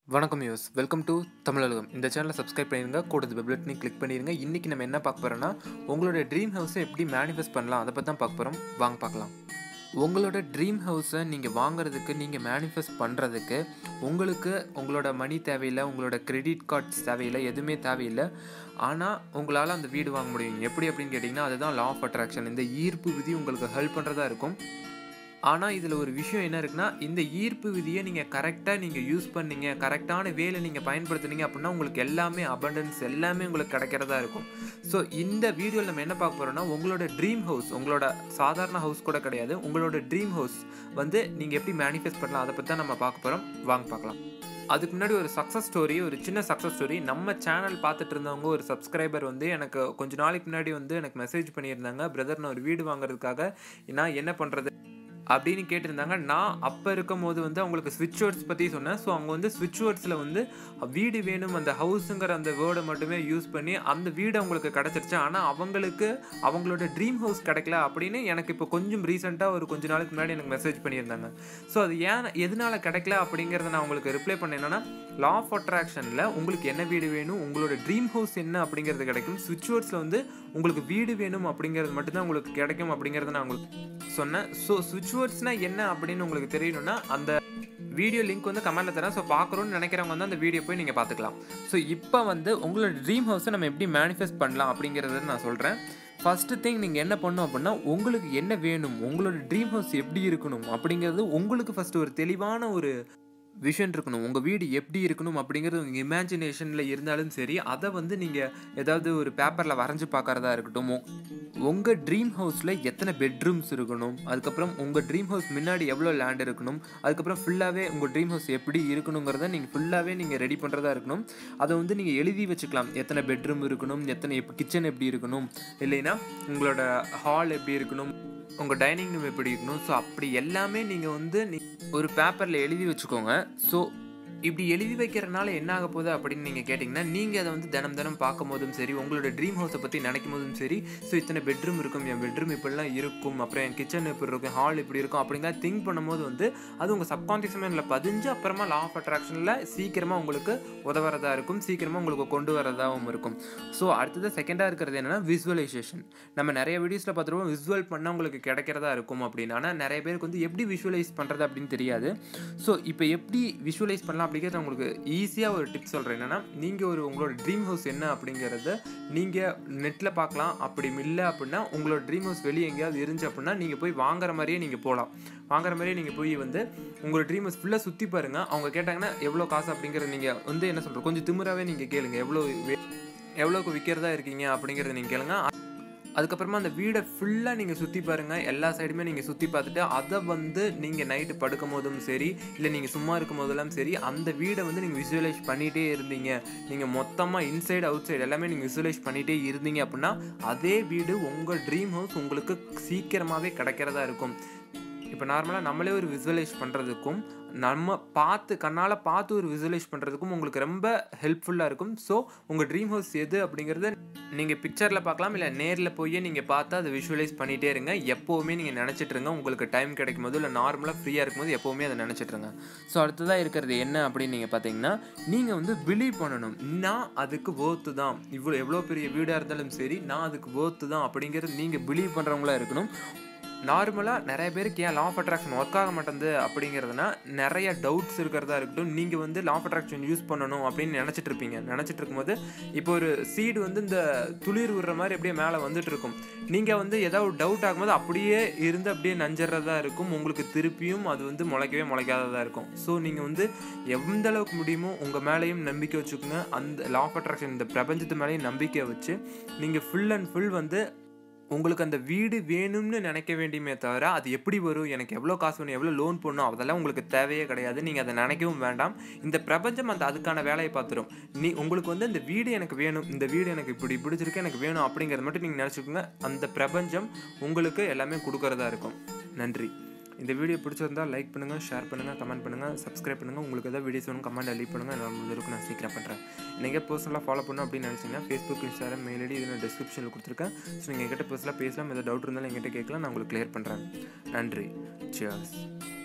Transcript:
வணக்கம் use welcome to தமிழகம் இந்த சேனலை சப்ஸ்கிரைப் பண்ணிருங்க கூட பெப்லெட்னு கிளிக் பண்ணிருங்க இன்றைக்கி நம்ம என்ன பார்க்க போகிறோன்னா உங்களோட ட்ரீம் ஹவுஸை எப்படி மேனிஃபெஸ்ட் பண்ணலாம் அதை பற்றி தான் பார்க்க போகிறோம் வாங்க பார்க்கலாம் உங்களோட ட்ரீம் ஹவுஸை நீங்கள் வாங்குறதுக்கு நீங்கள் மேனிஃபெஸ்ட் பண்ணுறதுக்கு உங்களுக்கு உங்களோட மணி தேவையில்லை உங்களோட கிரெடிட் கார்ட்ஸ் தேவையில்லை எதுவுமே தேவையில்லை ஆனால் உங்களால் அந்த வீடு வாங்க முடியும் எப்படி அப்படின்னு கேட்டிங்கன்னா அதுதான் லா ஆஃப் அட்ராக்ஷன் இந்த ஈர்ப்பு விதி உங்களுக்கு ஹெல்ப் பண்ணுறதா இருக்கும் ஆனால் இதில் ஒரு விஷயம் என்ன இருக்குன்னா இந்த ஈர்ப்பு விதியை நீங்கள் கரெக்டாக நீங்கள் யூஸ் பண்ணீங்க கரெக்டான வேலை நீங்கள் பயன்படுத்துனீங்க அப்படின்னா உங்களுக்கு எல்லாமே அபண்டன்ஸ் எல்லாமே உங்களுக்கு கிடைக்கிறதா இருக்கும் ஸோ இந்த வீடியோவில் நம்ம என்ன பார்க்க போகிறோம்னா உங்களோட ட்ரீம் ஹவுஸ் உங்களோட சாதாரண ஹவுஸ் கூட கிடையாது உங்களோட ட்ரீம் ஹவுஸ் வந்து நீங்கள் எப்படி மேனிஃபெஸ்ட் பண்ணலாம் அதை பற்றி தான் நம்ம பார்க்க போகிறோம் வாங்க பார்க்கலாம் அதுக்கு முன்னாடி ஒரு சக்ஸஸ் ஸ்டோரி ஒரு சின்ன சக்ஸஸ் ஸ்டோரி நம்ம சேனல் பார்த்துட்டு இருந்தவங்க ஒரு சப்ஸ்கிரைபர் வந்து எனக்கு கொஞ்ச நாளைக்கு முன்னாடி வந்து எனக்கு மெசேஜ் பண்ணியிருந்தாங்க பிரதர் நான் ஒரு வீடு வாங்குறதுக்காக நான் என்ன பண்ணுறது அப்படின்னு கேட்டிருந்தாங்க நான் அப்போ இருக்கும் போது வந்து அவங்களுக்கு ஸ்விட்ச் வேர்ட்ஸ் பற்றி சொன்னேன் ஸோ அவங்க வந்து ஸ்விட்ச் வேர்ட்ஸில் வந்து வீடு வேணும் அந்த ஹவுஸுங்கிற அந்த வேர்டை மட்டுமே யூஸ் பண்ணி அந்த வீடு அவங்களுக்கு கிடச்சிருச்சு ஆனால் அவங்களுக்கு அவங்களோட ட்ரீம் ஹவுஸ் கிடைக்கல அப்படின்னு எனக்கு இப்போ கொஞ்சம் ரீசெண்டாக ஒரு கொஞ்ச நாளுக்கு முன்னாடி எனக்கு மெசேஜ் பண்ணியிருந்தாங்க ஸோ அது ஏன் எதனால் கிடைக்கல அப்படிங்கிறத நான் உங்களுக்கு ரிப்ளை பண்ணேன் என்னன்னா லா ஆஃப் அட்ராக்ஷனில் உங்களுக்கு என்ன வீடு வேணும் உங்களோட ட்ரீம் ஹவுஸ் என்ன அப்படிங்கிறது கிடைக்கும் ஸ்விட்ச் வேர்ட்ஸில் வந்து உங்களுக்கு வீடு வேணும் அப்படிங்கிறது மட்டும்தான் உங்களுக்கு கிடைக்கும் அப்படிங்கிறத நான் உங்களுக்கு சொன்னேன் ஸோ ஸ்விட்ச் வேர்ட்ஸ்னால் என்ன அப்படின்னு உங்களுக்கு தெரியணும்னா அந்த வீடியோ லிங்க் வந்து கமெண்ட்டில் தரேன் ஸோ பார்க்குறோன்னு நினைக்கிறவங்க வந்து அந்த வீடியோ போய் நீங்கள் பார்த்துக்கலாம் ஸோ இப்போ வந்து உங்களோட ட்ரீம் ஹவுஸை நம்ம எப்படி மேனிஃபெஸ்ட் பண்ணலாம் அப்படிங்கிறத நான் சொல்கிறேன் ஃபஸ்ட்டு திங் நீங்கள் என்ன பண்ணணும் அப்படின்னா உங்களுக்கு என்ன வேணும் உங்களோட ட்ரீம் ஹவுஸ் எப்படி இருக்கணும் அப்படிங்கிறது உங்களுக்கு ஃபஸ்ட்டு ஒரு தெளிவான ஒரு விஷன் இருக்கணும் உங்கள் வீடு எப்படி இருக்கணும் அப்படிங்கிறது உங்கள் இமேஜினேஷனில் இருந்தாலும் சரி அதை வந்து நீங்கள் ஏதாவது ஒரு பேப்பரில் வரைஞ்சி பார்க்குறதா இருக்கட்டும் உங்கள் ட்ரீம் ஹவுஸில் எத்தனை பெட்ரூம்ஸ் இருக்கணும் அதுக்கப்புறம் உங்கள் ட்ரீம் ஹவுஸ் முன்னாடி எவ்வளோ லேண்ட் இருக்கணும் அதுக்கப்புறம் ஃபுல்லாகவே உங்கள் ட்ரீம் ஹவுஸ் எப்படி இருக்கணுங்கிறத நீங்கள் ஃபுல்லாகவே நீங்கள் ரெடி பண்ணுறதா இருக்கணும் அதை வந்து நீங்கள் எழுதி வச்சுக்கலாம் எத்தனை பெட்ரூம் இருக்கணும் எத்தனை எப் கிச்சன் எப்படி இருக்கணும் இல்லைன்னா உங்களோட ஹால் எப்படி இருக்கணும் உங்கள் டைனிங் ரூம் எப்படி இருக்கணும் ஸோ அப்படி எல்லாமே நீங்கள் வந்து நீ ஒரு பேப்பரில் எழுதி வச்சுக்கோங்க ஸோ இப்படி எழுதி வைக்கிறனால என்ன ஆக போகுது அப்படின்னு நீங்கள் கேட்டிங்கன்னா நீங்கள் அதை வந்து தினம் தினம் பார்க்கும் போதும் சரி உங்களோட ட்ரீம் ஹவுஸை பற்றி நினைக்கும் போதும் சரி ஸோ இத்தனை பெட்ரூம் இருக்கும் என் பெட்ரூம் இப்படிலாம் இருக்கும் அப்புறம் என் கிச்சன் இப்படி இருக்கும் ஹால் இப்படி இருக்கும் அப்படிங்கிறத திங்க் பண்ணும்போது வந்து அது உங்கள் சப்கான்ஷியஸ் மைண்டில் பதிஞ்சு அப்புறமா லா ஆஃப் அட்ராக்ஷனில் சீக்கிரமாக உங்களுக்கு உதவுறதா இருக்கும் சீக்கிரமாக உங்களுக்கு கொண்டு வரதாகவும் இருக்கும் ஸோ அடுத்தது செகண்டாக இருக்கிறது என்னென்னா விசுவலைசேஷன் நம்ம நிறைய வீடியோஸில் பார்த்துருவோம் விசுவல் பண்ணால் உங்களுக்கு கிடைக்கிறதா இருக்கும் அப்படின்னு ஆனால் நிறைய பேருக்கு வந்து எப்படி விஷுவலைஸ் பண்ணுறது அப்படின்னு தெரியாது ஸோ இப்போ எப்படி விஷுவலைஸ் பண்ணலாம் அப்படிங்கிறத உங்களுக்கு ஈஸியாக ஒரு டிப்ஸ் சொல்கிறேன் என்னென்னா நீங்கள் ஒரு உங்களோட ட்ரீம் ஹவுஸ் என்ன அப்படிங்கிறத நீங்கள் நெட்டில் பார்க்கலாம் அப்படி இல்லை அப்படின்னா உங்களோட ட்ரீம் ஹவுஸ் வெளியே எங்கேயாவது இருந்துச்சு அப்படின்னா நீங்கள் போய் வாங்குற மாதிரியே நீங்கள் போகலாம் வாங்குற மாதிரியே நீங்கள் போய் வந்து உங்களோட ட்ரீம் ஹவுஸ் ஃபுல்லாக சுற்றி பாருங்கள் அவங்க கேட்டாங்கன்னா எவ்வளோ காசு அப்படிங்கிறத நீங்கள் வந்து என்ன சொல்கிறோம் கொஞ்சம் திமிராகவே நீங்கள் கேளுங்க எவ்வளோ எவ்வளோக்கு விற்கிறதா இருக்கீங்க அப்படிங்கிறத நீங்கள் கேளுங்க அதுக்கப்புறமா அந்த வீடை ஃபுல்லாக நீங்கள் சுற்றி பாருங்கள் எல்லா சைடுமே நீங்கள் சுற்றி பார்த்துட்டு அதை வந்து நீங்கள் நைட்டு படுக்கும் போதும் சரி இல்லை நீங்கள் சும்மா இருக்கும் போதெல்லாம் சரி அந்த வீடை வந்து நீங்கள் விசுவலைஸ் பண்ணிகிட்டே இருந்தீங்க நீங்கள் மொத்தமாக இன்சைடு அவுட் சைடு எல்லாமே நீங்கள் விசுவலைஸ் பண்ணிகிட்டே இருந்தீங்க அப்படின்னா அதே வீடு உங்கள் ட்ரீம் ஹவுஸ் உங்களுக்கு சீக்கிரமாகவே கிடைக்கிறதா இருக்கும் இப்போ நார்மலாக நம்மளே ஒரு விசுவலைஸ் பண்ணுறதுக்கும் நம்ம பார்த்து கண்ணால் பார்த்து ஒரு விசுவலைஸ் பண்ணுறதுக்கும் உங்களுக்கு ரொம்ப ஹெல்ப்ஃபுல்லாக இருக்கும் ஸோ உங்கள் ட்ரீம் ஹவுஸ் எது அப்படிங்கிறத நீங்கள் பிக்சரில் பார்க்கலாம் இல்லை நேரில் போய் நீங்கள் பார்த்து அதை விஷுவலைஸ் பண்ணிகிட்டே இருங்க எப்போவுமே நீங்கள் நினச்சிட்டு இருங்க உங்களுக்கு டைம் கிடைக்கும் போது இல்லை நார்மலாக ஃப்ரீயாக இருக்கும்போது எப்போவுமே அதை நினச்சிட்ருங்க ஸோ அடுத்ததாக இருக்கிறது என்ன அப்படின்னு நீங்கள் பார்த்தீங்கன்னா நீங்கள் வந்து பிலீவ் பண்ணணும் நான் அதுக்கு ஓர்த்து தான் இவ்வளோ எவ்வளோ பெரிய வீடாக இருந்தாலும் சரி நான் அதுக்கு ஓர்த்து தான் அப்படிங்கிறது நீங்கள் பிலீவ் பண்ணுறவங்களா இருக்கணும் நார்மலாக நிறைய பேருக்கு ஏன் லா ஆஃப் அட்ராக்ஷன் ஒர்க் ஆக மாட்டேங்குது அப்படிங்கிறதுனா நிறைய டவுட்ஸ் இருக்கிறதா இருக்கட்டும் நீங்கள் வந்து லா ஆஃப் அட்ராக்ஷன் யூஸ் பண்ணணும் அப்படின்னு நினச்சிட்டு இருப்பீங்க நினச்சிட்டு இருக்கும்போது இப்போ ஒரு சீடு வந்து இந்த துளிர் விடுற மாதிரி அப்படியே மேலே வந்துட்டு இருக்கும் நீங்கள் வந்து ஏதாவது டவுட் ஆகும்போது அப்படியே இருந்து அப்படியே நஞ்சிறதா இருக்கும் உங்களுக்கு திருப்பியும் அது வந்து முளைக்கவே முளைக்காததாக இருக்கும் ஸோ நீங்கள் வந்து எந்த அளவுக்கு முடியுமோ உங்கள் மேலேயும் நம்பிக்கை வச்சுக்கோங்க அந்த லா ஆஃப் அட்ராக்ஷன் இந்த பிரபஞ்சத்து மேலேயும் நம்பிக்கை வச்சு நீங்கள் ஃபுல் அண்ட் ஃபுல் வந்து உங்களுக்கு அந்த வீடு வேணும்னு நினைக்க வேண்டியமே தவிர அது எப்படி வரும் எனக்கு எவ்வளோ காசு வேணும் எவ்வளோ லோன் போடணும் அதெல்லாம் உங்களுக்கு தேவையே கிடையாது நீங்கள் அதை நினைக்கவும் வேண்டாம் இந்த பிரபஞ்சம் அந்த அதுக்கான வேலையை பார்த்துரும் நீ உங்களுக்கு வந்து இந்த வீடு எனக்கு வேணும் இந்த வீடு எனக்கு இப்படி பிடிச்சிருக்கு எனக்கு வேணும் அப்படிங்கிறத மட்டும் நீங்கள் நினச்சிக்கோங்க அந்த பிரபஞ்சம் உங்களுக்கு எல்லாமே கொடுக்கறதா இருக்கும் நன்றி இந்த வீடியோ பிடிச்சிருந்தால் லைக் பண்ணுங்கள் ஷேர் பண்ணுங்கள் கமெண்ட் பண்ணுங்கள் சப்ஸ்கிரைப் பண்ணுங்கள் உங்களுக்கு எதாவது வீடியோஸ் வேணும் கமெண்ட் லீவ் பண்ணுங்கள் நான் முடிஞ்சிருக்கும் நான் சீக்கிரம் பண்ணுறேன் நீங்கள் பர்சனலாக ஃபாலோ பண்ணணும் அப்படின்னு நினச்சிங்கன்னா ஃபேஸ்புக் இன்ஸ்டாகிராம் மெயில் ஐடி இதில் டிஸ்கிரிப்ஷனில் கொடுத்துருக்கேன் ஸோ நீங்கள் எங்கிட்ட பர்சனலாக பேசலாம் எதாவது டவுட் இருந்தாலும் எங்கிட்ட கேட்கலாம் நான் உங்களுக்கு கிளியர் பண்ணுறேன் நன்றி சியர்ஸ்